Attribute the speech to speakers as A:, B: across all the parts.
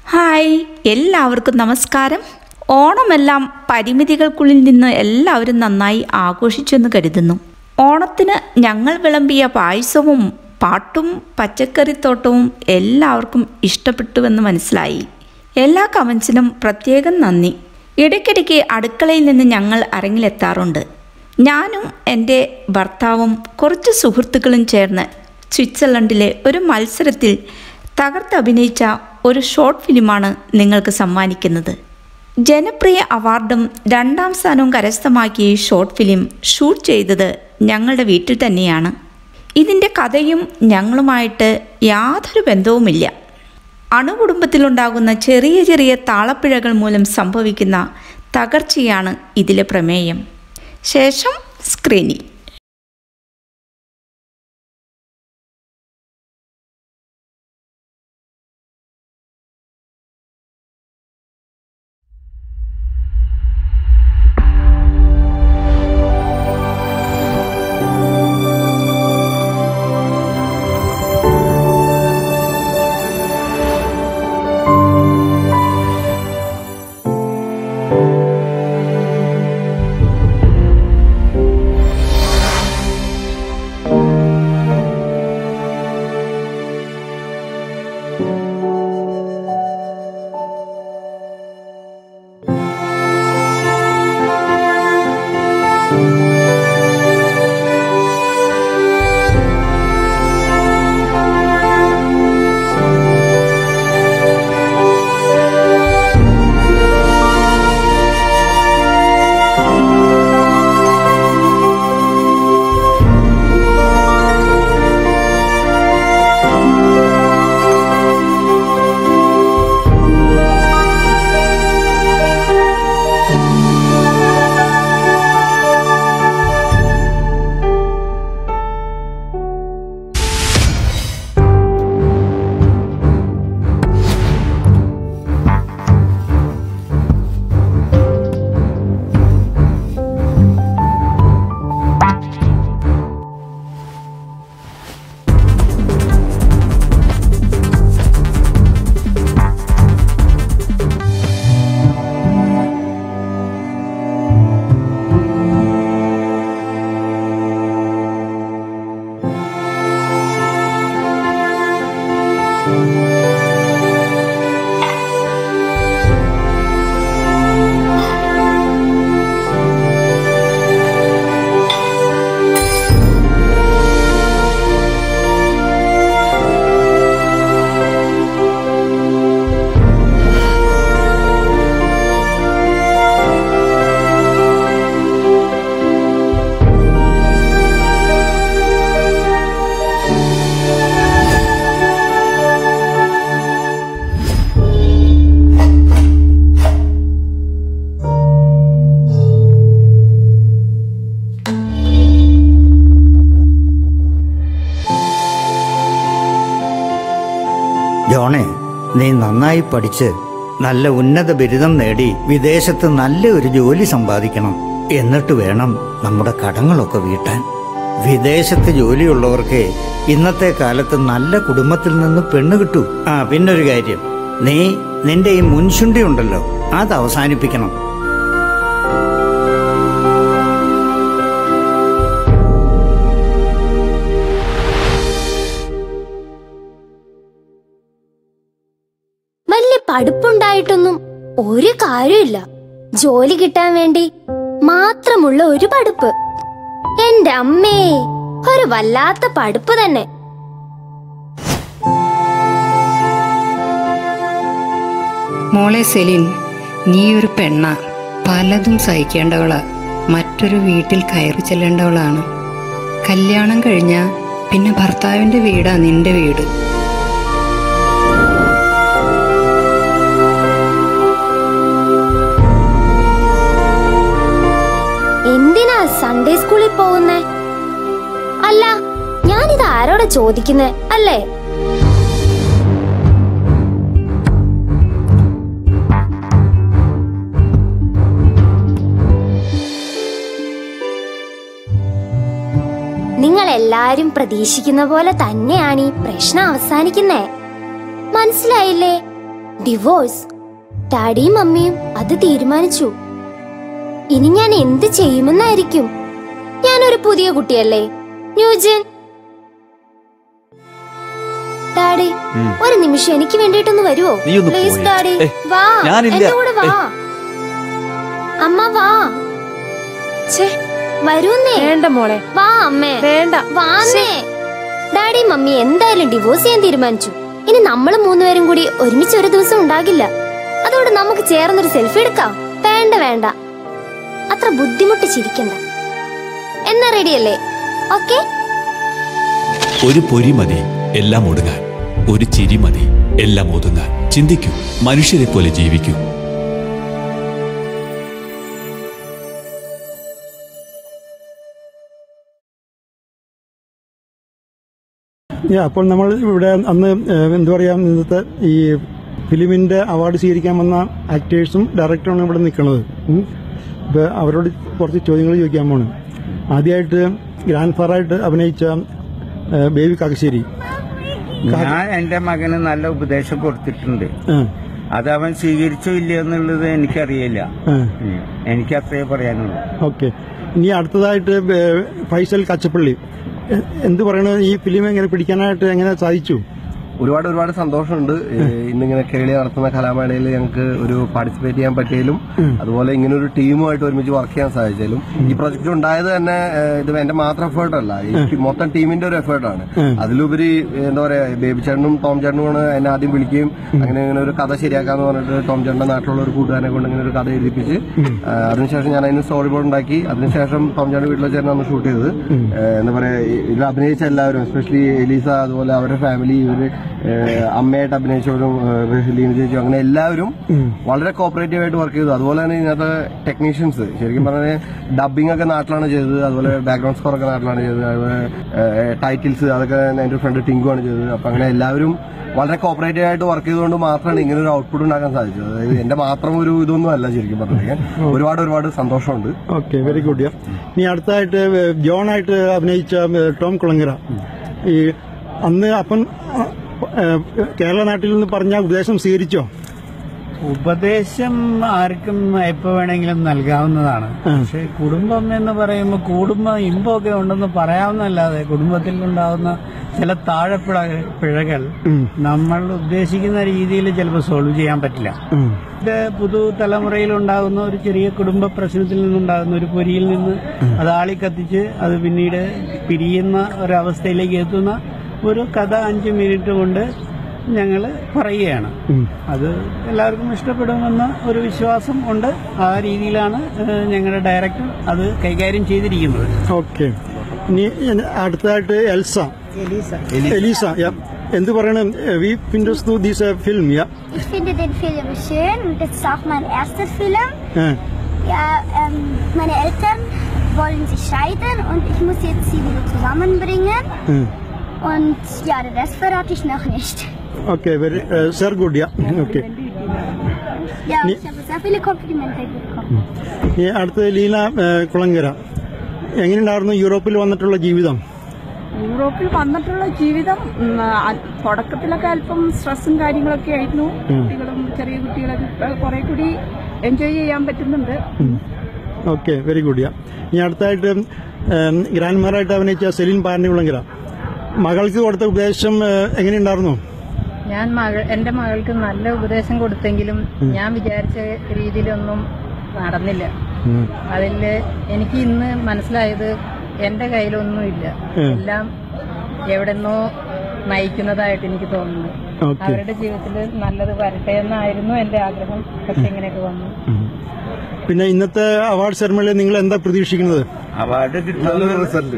A: Hi എല്ലാവർക്കും നമസ്കാരം ഓണമെല്ലാം പരിമിതികൾക്കുള്ളിൽ നിന്ന് എല്ലാവരും നന്നായി ആഘോഷിച്ചെന്ന് കരുതുന്നു ഓണത്തിന് ഞങ്ങൾ വിളമ്പിയ പായസവും പാട്ടും പച്ചക്കറിത്തോട്ടവും എല്ലാവർക്കും ഇഷ്ടപ്പെട്ടുവെന്ന് മനസ്സിലായി എല്ലാ കമൻസിനും പ്രത്യേകം നന്ദി ഇടയ്ക്കിടയ്ക്ക് അടുക്കളയിൽ നിന്ന് ഞങ്ങൾ അരങ്ങിലെത്താറുണ്ട് ഞാനും എൻ്റെ ഭർത്താവും കുറച്ച് സുഹൃത്തുക്കളും ചേർന്ന് സ്വിറ്റ്സർലൻഡിലെ ഒരു മത്സരത്തിൽ തകർത്തഭിനയിച്ച ഒരു ഷോർട്ട് ഫിലിമാണ് നിങ്ങൾക്ക് സമ്മാനിക്കുന്നത് ജനപ്രിയ അവാർഡും രണ്ടാം സ്ഥാനവും കരസ്ഥമാക്കിയ ഈ ഷോർട്ട് ഫിലിം ഷൂട്ട് ചെയ്തത് ഞങ്ങളുടെ വീട്ടിൽ തന്നെയാണ് ഇതിൻ്റെ കഥയും ഞങ്ങളുമായിട്ട് യാതൊരു ബന്ധവുമില്ല അണുകുടുംബത്തിലുണ്ടാകുന്ന ചെറിയ ചെറിയ താളപ്പിഴകൾ മൂലം സംഭവിക്കുന്ന തകർച്ചയാണ് ഇതിലെ പ്രമേയം ശേഷം സ്ക്രീനിൽ
B: ജോണേ നീ നന്നായി പഠിച്ച് നല്ല ഉന്നത ബിരുദം നേടി വിദേശത്ത് നല്ല ഒരു ജോലി സമ്പാദിക്കണം എന്നിട്ട് വേണം നമ്മുടെ കടങ്ങളൊക്കെ വീട്ടാൻ വിദേശത്ത് ജോലിയുള്ളവർക്ക് ഇന്നത്തെ കാലത്ത് നല്ല കുടുംബത്തിൽ നിന്ന് പെണ്ണ് കിട്ടൂ ആ പിന്നൊരു കാര്യം നീ നിന്റെ ഈ മുൻശുണ്ടി ഉണ്ടല്ലോ അത് അവസാനിപ്പിക്കണം
C: വലിയ പഠിപ്പുണ്ടായിട്ടൊന്നും ഒരു കാര്യമില്ല ജോലി കിട്ടാൻ വേണ്ടി മാത്രമുള്ള ഒരു പഠിപ്പ് എന്റെ അമ്മേ ഒരു വല്ലാത്ത പഠിപ്പ് തന്നെ
D: മോളെ സെലിൻ നീ ഒരു പെണ്ണ പലതും സഹിക്കേണ്ടവളാ മറ്റൊരു വീട്ടിൽ കയറി ചെല്ലേണ്ടവളാണ് കല്യാണം കഴിഞ്ഞ പിന്നെ ഭർത്താവിന്റെ വീടാ നിന്റെ വീട്
C: എന്തിനാ സൺഡേ സ്കൂളിൽ പോകുന്നേ അല്ല ഞാനിത് ആരോടാ ചോദിക്കുന്നേ അല്ലേ നിങ്ങൾ എല്ലാരും പ്രതീക്ഷിക്കുന്ന പോലെ തന്നെയാണ് ഈ പ്രശ്നം അവസാനിക്കുന്നേ മനസ്സിലായില്ലേ ഡിവോഴ്സ് ഡാഡിയും മമ്മിയും അത് തീരുമാനിച്ചു ഇനി ഞാൻ എന്ത് ചെയ്യുമെന്നായിരിക്കും ഞാനൊരു പുതിയ കുട്ടിയല്ലേ ന്യൂജൻ ഡാഡി ഒരു നിമിഷം എനിക്ക് വേണ്ടിയിട്ടൊന്ന് വരുവോ
E: നീ ഒന്ന്
C: പ്ലീസ്
E: പോയി.
C: ഡാഡി
E: ഏയ്,
C: വാ
E: ഞാനില്ല.
C: എന്റെ കൂടെ വാ അമ്മ വാ
F: ഛേ
C: വരൂന്നേ
F: വേണ്ട മോളെ
C: വാ അമ്മേ
F: വേണ്ട
C: വാന്നേ ഡാഡി മമ്മി എന്തായാലും ഡിവോഴ്സ് ചെയ്യാൻ തീരുമാനിച്ചു ഇനി നമ്മൾ മൂന്നുപേരും കൂടി ഒരുമിച്ച് ഒരു ദിവസം ഉണ്ടാകില്ല അതുകൊണ്ട് നമുക്ക് ചേർന്നൊരു സെൽഫി എടുക്കാം വേണ്ട വേണ്ട അത്ര ബുദ്ധിമുട്ട് ചിരിക്കണ്ട എന്നാ റെഡിയല്ലേ ഓക്കെ
E: ഒരു പൊരി മതി എല്ലാം ഒടുങ്ങാൻ ഒരു ചിരി മതി എല്ലാം ഒതുങ്ങാൻ ചിന്തിക്കൂ മനുഷ്യരെ പോലെ ജീവിക്കൂ
G: Yeah, അപ്പോൾ നമ്മൾ ഇവിടെ അന്ന് ഏഹ്, എന്താ പറയാ ഇന്നത്തെ ഈ ഫിലിമിന്റെ അവാർഡ് സ്വീകരിക്കാൻ വന്ന ആക്ടേഴ്സും ഡയറക്ടറുമാണ് ഇവിടെ നിൽക്കുന്നത് ഇപ്പൊ അവരോട് കുറച്ച് ചോദ്യങ്ങൾ ചോദിക്കാൻ പോണ് ആദ്യമായിട്ട് ഗ്രാൻഡ് ഫാറായിട്ട് അഭിനയിച്ച ഏഹ്, ബേബി കാക്കശ്ശേരി
B: ഞാൻ എന്റെ മകന് നല്ല ഉപദേശം കൊടുത്തിട്ടുണ്ട്
G: ആ,
B: അത് അവൻ സ്വീകരിച്ചോ ഇല്ലയോ എന്നുള്ളത് എനിക്കറിയില്ല
G: ആ,
B: ഉം. എനിക്ക് അത്രേ പറയാനുള്ളൂ
G: ഓക്കെ ഇനി അടുത്തതായിട്ട് ഏഹ്, ഫൈസൽ കച്ചപ്പള്ളി എ- എന്ത് പറയണ ഈ ഫിലിം എങ്ങനെ പിടിക്കാനായിട്ട് എങ്ങനെ സാധിച്ചു
H: ഒരുപാട് ഒരുപാട് സന്തോഷമുണ്ട് ഏഹ് ഇന്നിങ്ങനെ കേരളീയ നടത്തുന്ന കലാമേളയിൽ ഞങ്ങൾക്ക് ഒരു പാർട്ടിസിപ്പേറ്റ് ചെയ്യാൻ പറ്റിയാലും അതുപോലെ ഇങ്ങനെ ഒരു ടീമുമായിട്ട് ഒരുമിച്ച് വർക്ക് ചെയ്യാൻ സാധിച്ചാലും ഈ പ്രൊജക്ട് ഉണ്ടായത് തന്നെ ഏഹ് ഇത് എന്റെ മാത്രം എഫേർട്ട് അല്ല ഈ മൊത്തം ടീമിന്റെ ഒരു എഫേർട്ടാണ് അതിലുപരി ഏഹ് എന്താ പറയാ ബേബി ചേട്ടനും ടോം ചേട്ടനുമാണ് എന്നെ ആദ്യം വിളിക്കുകയും അങ്ങനെ ഇങ്ങനെ ഒരു കഥ ശരിയാക്കാന്ന് പറഞ്ഞിട്ട് ടോം ചേട്ടന്റെ നാട്ടിലുള്ള ഒരു കൂട്ടുകാരനെ കൊണ്ട് ഇങ്ങനെ ഒരു കഥ എഴുതിപ്പിച്ച് ഏഹ് അതിനുശേഷം ഞാൻ അതിന് സ്റ്റോറി ബോർഡ് ഉണ്ടാക്കി അതിനുശേഷം ടോം ചേട്ടൻ വീട്ടിലെ ചേട്ടൻ അന്ന് ഷൂട്ട് ചെയ്തത് ഏഹ് എന്താ പറയാ ഈ- ഇതിൽ അഭിനയിച്ച എല്ലാവരും എസ്പെഷ്യലി എലീസ അതുപോലെ അവരുടെ ഫാമിലി ഇവര് ഏഹ് അമ്മയായിട്ട് അഭിനയിച്ചവരും ഏഹ് ലീന ചേച്ചി അങ്ങനെ എല്ലാവരും വളരെ കോപ്പറേറ്റീവ് ആയിട്ട് വർക്ക് ചെയ്തു അതുപോലെ തന്നെ ഇതിനകത്ത് ടെക്നീഷ്യൻസ് ശരിക്കും പറഞ്ഞാൽ ഡബിംഗ് ഒക്കെ നാട്ടിലാണ് ചെയ്തത് അതുപോലെ ബാക്ക്ഗ്രൗണ്ട് സ്കോർ ഒക്കെ നാട്ടിലാണ് ചെയ്തത് അതുപോലെ ടൈറ്റിൽസ് അതൊക്കെ എന്റെ ഫ്രണ്ട് ടിങ്കു ആണ് ചെയ്തത് അപ്പൊ അങ്ങനെ എല്ലാവരും വളരെ കോപ്പറേറ്റീവ് ആയിട്ട് വർക്ക് ചെയ്തുകൊണ്ട് മാത്രമാണ് ഇങ്ങനെ ഒരു ഔട്ട്പുട്ട് ഉണ്ടാക്കാൻ സാധിച്ചത് അതായത് എന്റെ മാത്രം ഒരു ഇതൊന്നും അല്ല ശരിക്കും പറഞ്ഞാൽ ഒരുപാട് ഒരുപാട് സന്തോഷമുണ്ട്
G: ഓക്കെ വെരി ഗുഡ് ഇനി അടുത്തായിട്ട് ഏഹ്, ജോണായിട്ട് അഭിനയിച്ച ഏഹ്, ടോം കുളങ്ങര ഈ അന്ന് അപ്പൻ ഏഹ്, കേരള നാട്ടിൽ നിന്ന് പറഞ്ഞ ഉപദേശം സ്വീകരിച്ചോ
I: ഉപദേശം ആർക്കും എപ്പോ വേണമെങ്കിലും നൽകാവുന്നതാണ് പക്ഷെ കുടുംബം എന്ന് പറയുമ്പോൾ കുടുംബം ഇമ്പമൊക്കെ ഉണ്ടെന്ന് പറയാവുന്നല്ലാതെ കുടുംബത്തിൽ ഉണ്ടാവുന്ന ചില താഴെപ്പിഴ പിഴകൾ നമ്മൾ ഉദ്ദേശിക്കുന്ന രീതിയിൽ ചിലപ്പോൾ സോൾവ് ചെയ്യാൻ പറ്റില്ല ഇത് പുതുതലമുറയിൽ ഉണ്ടാകുന്ന ഒരു ചെറിയ കുടുംബ പ്രശ്നത്തിൽ നിന്നുണ്ടാകുന്ന ഒരു പൊരിയിൽ നിന്ന് അത് ആളിക്കത്തിച്ച് അത് പിന്നീട് പിരിയുന്ന ഒരവസ്ഥയിലേക്ക് എത്തുന്ന ഒരു കഥ അഞ്ച് മിനിറ്റ് കൊണ്ട് ഞങ്ങൾ പറയുകയാണ് അത് എല്ലാവർക്കും ഇഷ്ടപ്പെടുമെന്ന ഒരു വിശ്വാസം ഉണ്ട് ആ രീതിയിലാണ് ഏഹ്, ഞങ്ങളുടെ ഡയറക്ടർ അത് കൈകാര്യം ചെയ്തിരിക്കുന്നത്
G: ഓക്കെ ഇനി അടുത്തതായിട്ട് എൽസ എലീസ ja. എന്ത് പറയണം വി ഫിൻഡസ് ടു ദിസ് ഫിലിം യാ
J: Ich finde den Film schön und das ist auch mein erster Film. Ja, ähm, meine Eltern wollen sich scheiden und ich muss jetzt sie wieder zusammenbringen. Und ja, den Rest verrate ich noch nicht.
G: Okay very sir good യാ okay
J: Ja,
G: Nee.
J: ich habe sehr viele Komplimente bekommen.
G: ഇനി അടുത്തത് ലീന ഏഹ്, കുളങ്കര എങ്ങനെയുണ്ടായിരുന്നു യൂറോപ്പിൽ വന്നിട്ടുള്ള ജീവിതം
K: യൂറോപ്പിൽ വന്നിട്ടുള്ള ജീവിതം ഉം, ആ, തുടക്കത്തിലൊക്കെ അല്പം സ്ട്രെസ്സും കാര്യങ്ങളൊക്കെ ആയിരുന്നു കുട്ടികളും ചെറിയ കുട്ടികളൊക്കെ കുറെ കൂടി എൻജോയ് ചെയ്യാൻ പറ്റുന്നുണ്ട്
G: ഓക്കെ വെരി ഗുഡ് യാ ഇനി അടുത്തായിട്ട് ഗ്രാൻഡ് മാറായിട്ട് അഭിനയിച്ച സെലിൻ പാരണ്ടി കുളങ്കര മകൾക്ക് കൊടുത്ത ഉപദേശം ഏഹ്, എങ്ങനെയുണ്ടായിരുന്നു
L: ഞാൻ മകൾ എന്റെ മകൾക്ക് നല്ല ഉപദേശം കൊടുത്തെങ്കിലും ഞാൻ വിചാരിച്ച രീതിയിലൊന്നും നടന്നില്ല അതില് എനിക്ക് ഇന്ന് മനസ്സിലായത് എന്റെ കയ്യിലൊന്നുമില്ല
G: ഉം.
L: എല്ലാം എവിടെന്നോ നയിക്കുന്നതായിട്ട് എനിക്ക് തോന്നുന്നു
G: ഓക്കെ
L: അവരുടെ ജീവിതത്തിൽ നല്ലത് വരട്ടെ എന്നായിരുന്നു എന്റെ ആഗ്രഹം പക്ഷെ ഇങ്ങനെയൊക്കെ വന്നു
G: പിന്നെ ഇന്നത്തെ അവാർഡ് സെറമണിയിൽ നിങ്ങൾ എന്താ പ്രതീക്ഷിക്കുന്നത്
B: അവാർഡ് കിട്ടുന്ന
H: റിസൾട്ട്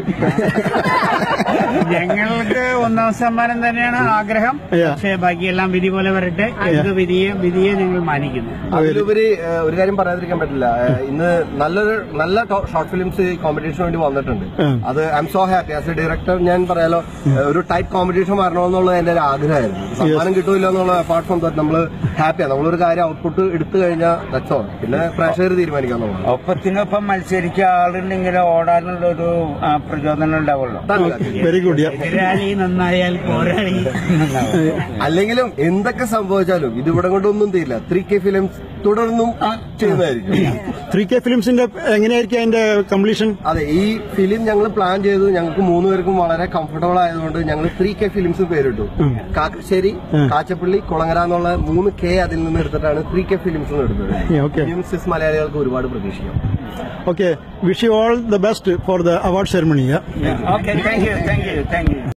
I: ഞങ്ങൾക്ക് ഒന്നാം സമ്മാനം തന്നെയാണ് ആഗ്രഹം
G: Yeah.
I: പക്ഷേ ബാക്കിയെല്ലാം വിധി പോലെ വരട്ടെ എന്ത് വിധിയെ വിധിയെ ഞങ്ങൾ മാനിക്കുന്നു
H: അതിലുപരി ഏഹ്, ഒരു കാര്യം പറയാതിരിക്കാൻ പറ്റില്ല ഏഹ്, ഇന്ന് നല്ലൊരു നല്ല ഷോർട്ട് ഫിലിംസ് കോമ്പറ്റീഷന് വേണ്ടി വന്നിട്ടുണ്ട്
G: ഉം.
H: അത് I'm so happy as a director ഞാൻ പറയാലോ ഏഹ്, ഒരു ടൈറ്റ് കോമ്പറ്റീഷൻ വരണമെന്നുള്ളത് എന്റെ ഒരു ആഗ്രഹമായിരുന്നു സമ്മാനം കിട്ടൂല എന്നുള്ള അപ്പാർട്ട് ഫ്രം ദാറ്റ് നമ്മൾ ഹാപ്പിയാണ് നമ്മളൊരു കാര്യം ഔട്ട്പുട്ട് എടുത്തു കഴിഞ്ഞാൽ ദാറ്റ്സ് ഓൾ പിന്നെ പ്രേക്ഷകർ തീരുമാനിക്കാന്നുള്ളത്
I: ഒപ്പത്തിനൊപ്പം മത്സരിച്ച ആളുണ്ടെങ്കിൽ ഓടാനുള്ള ഒരു ആ, പ്രചോദനം ഉണ്ടാവുള്ളൂ
G: വെരി ഗുഡ്
I: എതിരാളി നന്നായാൽ പോരാളി നന്നാവും
H: അല്ലെങ്കിലും എന്തൊക്കെ സംഭവിച്ചാലും ഇത് ഇവിടെ കൊണ്ടൊന്നും തീരില്ല ത്രീ കെ ഫിലിംസ് തുടർന്നും ചെയ്യുന്നതായിരിക്കും
G: ത്രീ കെ ഫിലിംസിന്റെ എങ്ങനെയായിരിക്കും അതിന്റെ കംപ്ലീഷൻ
H: അതെ ഈ ഫിലിം ഞങ്ങൾ പ്ലാൻ ചെയ്തത് ഞങ്ങൾക്ക് മൂന്നുപേർക്കും വളരെ കംഫർട്ടബിൾ ആയതുകൊണ്ട് ഞങ്ങൾ ത്രീ കെ ഫിലിംസ് പേരിട്ടു കാക്കശ്ശേരി കാച്ചപ്പള്ളി കുളങ്ങര എന്നുള്ള മൂന്ന് കെ അതിൽ നിന്ന് എടുത്തിട്ടാണ് ത്രീ കെ ഫിലിംസ് എടുത്തത്
G: Yeah, okay.
H: ഇനിയും സിസ് മലയാളികൾക്ക് ഒരുപാട് പ്രതീക്ഷിക്കാം
G: okay wish you all the best for the award ceremony
I: okay thank you thank you thank U